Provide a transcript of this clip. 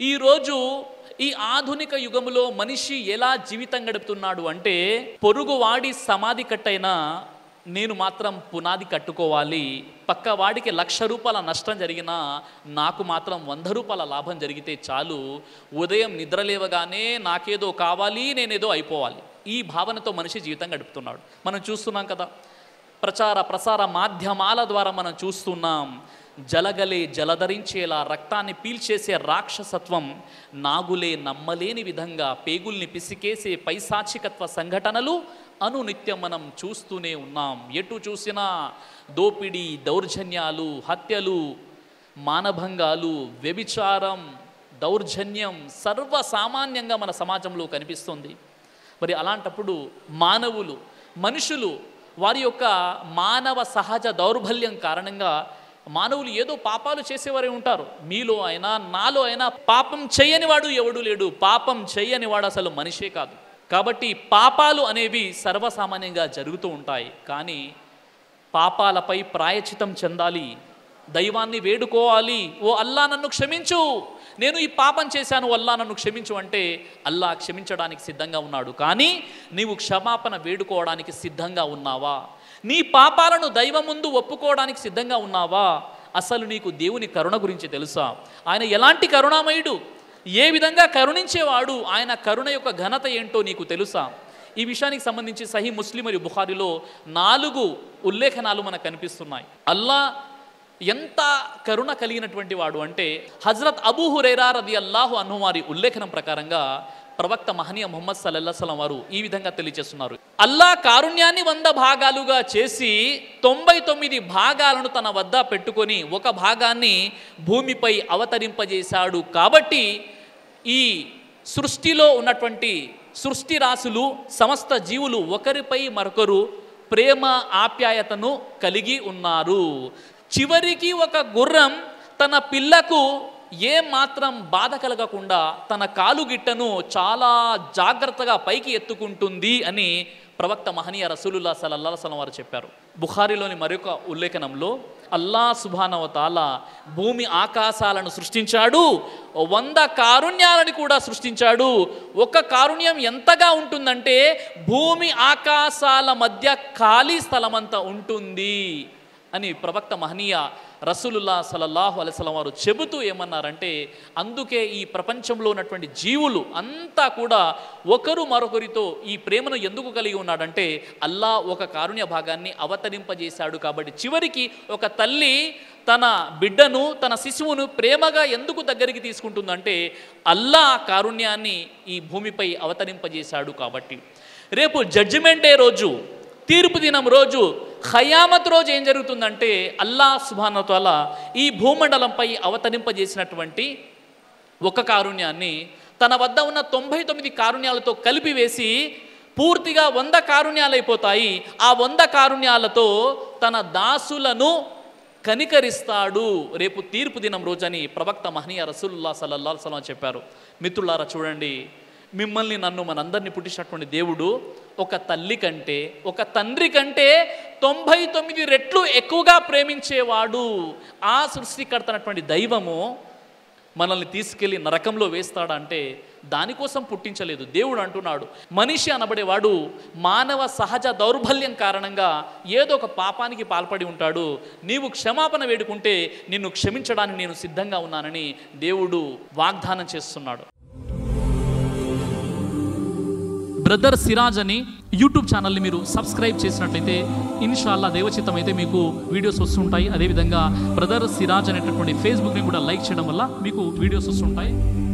ఈరోజు ఈ ఆధునిక యుగములో మనిషి ఎలా జీవితం గడుపుతున్నాడు అంటే పొరుగువాడి సమాధి కట్టైనా నేను మాత్రం పునాది కట్టుకోవాలి పక్క వాడికి లక్ష రూపాయల నష్టం జరిగినా నాకు మాత్రం వంద రూపాయల లాభం జరిగితే చాలు ఉదయం నిద్రలేవగానే నాకేదో కావాలి నేనేదో అయిపోవాలి ఈ భావనతో మనిషి జీవితం గడుపుతున్నాడు మనం చూస్తున్నాం కదా ప్రచార ప్రసార మాధ్యమాల ద్వారా మనం చూస్తున్నాం జలగలే జలధరించేలా రక్తాన్ని పీల్చేసే రాక్షసత్వం నాగులే నమ్మలేని విధంగా పేగుల్ని పిసికేసే పైశాచికత్వ సంఘటనలు అనునిత్యం మనం చూస్తూనే ఉన్నాం ఎటు చూసినా దోపిడీ దౌర్జన్యాలు హత్యలు మానభంగాలు వ్యభిచారం దౌర్జన్యం సర్వసామాన్యంగా మన సమాజంలో కనిపిస్తుంది మరి అలాంటప్పుడు మానవులు మనుషులు వారి యొక్క మానవ సహజ దౌర్బల్యం కారణంగా మానవులు ఏదో పాపాలు చేసేవారే ఉంటారు మీలో అయినా నాలో అయినా పాపం చేయని వాడు ఎవడు లేడు పాపం చేయని వాడు అసలు మనిషే కాదు కాబట్టి పాపాలు అనేవి సర్వసామాన్యంగా జరుగుతూ ఉంటాయి కానీ పాపాలపై ప్రాయచితం చెందాలి దైవాన్ని వేడుకోవాలి ఓ అల్లా నన్ను క్షమించు నేను ఈ పాపం చేశాను అల్లా నన్ను క్షమించు అంటే అల్లా క్షమించడానికి సిద్ధంగా ఉన్నాడు కానీ నీవు క్షమాపణ వేడుకోవడానికి సిద్ధంగా ఉన్నావా నీ పాపాలను దైవం ముందు ఒప్పుకోవడానికి సిద్ధంగా ఉన్నావా అసలు నీకు దేవుని కరుణ గురించి తెలుసా ఆయన ఎలాంటి కరుణామయుడు ఏ విధంగా కరుణించేవాడు ఆయన కరుణ యొక్క ఘనత ఏంటో నీకు తెలుసా ఈ విషయానికి సంబంధించి సహీ ముస్లిం మరియు బుఖారిలో నాలుగు ఉల్లేఖనాలు మనకు కనిపిస్తున్నాయి అల్లా ఎంత కరుణ కలిగినటువంటి వాడు అంటే హజరత్ అబూ హురైరా రది అల్లాహు అన్హు వారి ఉల్లేఖనం ప్రకారంగా ప్రవక్త మహనీయ ముహమ్మద్ సల్లల్లా సలం వారు ఈ విధంగా తెలియజేస్తున్నారు అల్లా కారుణ్యాన్ని వంద భాగాలుగా చేసి తొంభై తొమ్మిది భాగాలను తన వద్ద పెట్టుకొని ఒక భాగాన్ని భూమిపై అవతరింపజేశాడు కాబట్టి ఈ సృష్టిలో ఉన్నటువంటి సృష్టి రాశులు సమస్త జీవులు ఒకరిపై మరొకరు ప్రేమ ఆప్యాయతను కలిగి ఉన్నారు చివరికి ఒక గుర్రం తన పిల్లకు ఏ మాత్రం బాధ కలగకుండా తన కాలుగిట్టను చాలా జాగ్రత్తగా పైకి ఎత్తుకుంటుంది అని ప్రవక్త మహనీయ రసూలుల్లా సల్లల్లా సలం వారు చెప్పారు బుఖారిలోని మరొక ఉల్లేఖనంలో అల్లా సుభానవతాల భూమి ఆకాశాలను సృష్టించాడు వంద కారుణ్యాలను కూడా సృష్టించాడు ఒక కారుణ్యం ఎంతగా ఉంటుందంటే భూమి ఆకాశాల మధ్య ఖాళీ స్థలమంతా ఉంటుంది అని ప్రవక్త మహనీయ రసూలుల్లా సలల్లాహు అలైస్లం వారు చెబుతూ ఏమన్నారంటే అందుకే ఈ ప్రపంచంలో ఉన్నటువంటి జీవులు అంతా కూడా ఒకరు మరొకరితో ఈ ప్రేమను ఎందుకు కలిగి ఉన్నాడంటే అల్లా ఒక కారుణ్య భాగాన్ని అవతరింపజేశాడు కాబట్టి చివరికి ఒక తల్లి తన బిడ్డను తన శిశువును ప్రేమగా ఎందుకు దగ్గరికి తీసుకుంటుందంటే అల్లా ఆ కారుణ్యాన్ని ఈ భూమిపై అవతరింపజేశాడు కాబట్టి రేపు జడ్జిమెంట్ డే రోజు తీర్పు దినం రోజు ఖయామత్ రోజు ఏం జరుగుతుందంటే అల్లా సుభానతల ఈ భూమండలంపై అవతరింపజేసినటువంటి ఒక కారుణ్యాన్ని తన వద్ద ఉన్న తొంభై తొమ్మిది కారుణ్యాలతో కలిపివేసి పూర్తిగా వంద కారుణ్యాలు అయిపోతాయి ఆ వంద కారుణ్యాలతో తన దాసులను కనికరిస్తాడు రేపు తీర్పు దినం రోజని ప్రవక్త మహనీయ రసూలుల్లా సల్లల్లా సలం చెప్పారు మిత్రులారా చూడండి మిమ్మల్ని నన్ను మనందరినీ పుట్టించినటువంటి దేవుడు ఒక తల్లి కంటే ఒక తండ్రి కంటే తొంభై తొమ్మిది రెట్లు ఎక్కువగా ప్రేమించేవాడు ఆ సృష్టికర్తనటువంటి దైవము మనల్ని తీసుకెళ్ళి నరకంలో వేస్తాడంటే దానికోసం పుట్టించలేదు దేవుడు అంటున్నాడు మనిషి అనబడేవాడు మానవ సహజ దౌర్బల్యం కారణంగా ఏదో ఒక పాపానికి పాల్పడి ఉంటాడు నీవు క్షమాపణ వేడుకుంటే నిన్ను క్షమించడానికి నేను సిద్ధంగా ఉన్నానని దేవుడు వాగ్దానం చేస్తున్నాడు బ్రదర్ సిరాజ్ అని యూట్యూబ్ ఛానల్ని మీరు సబ్స్క్రైబ్ చేసినట్లయితే ఇన్షాల్లా దేవచిత్తం అయితే మీకు వీడియోస్ వస్తుంటాయి అదేవిధంగా బ్రదర్ సిరాజ్ అనేటటువంటి ఫేస్బుక్ని కూడా లైక్ చేయడం వల్ల మీకు వీడియోస్ వస్తుంటాయి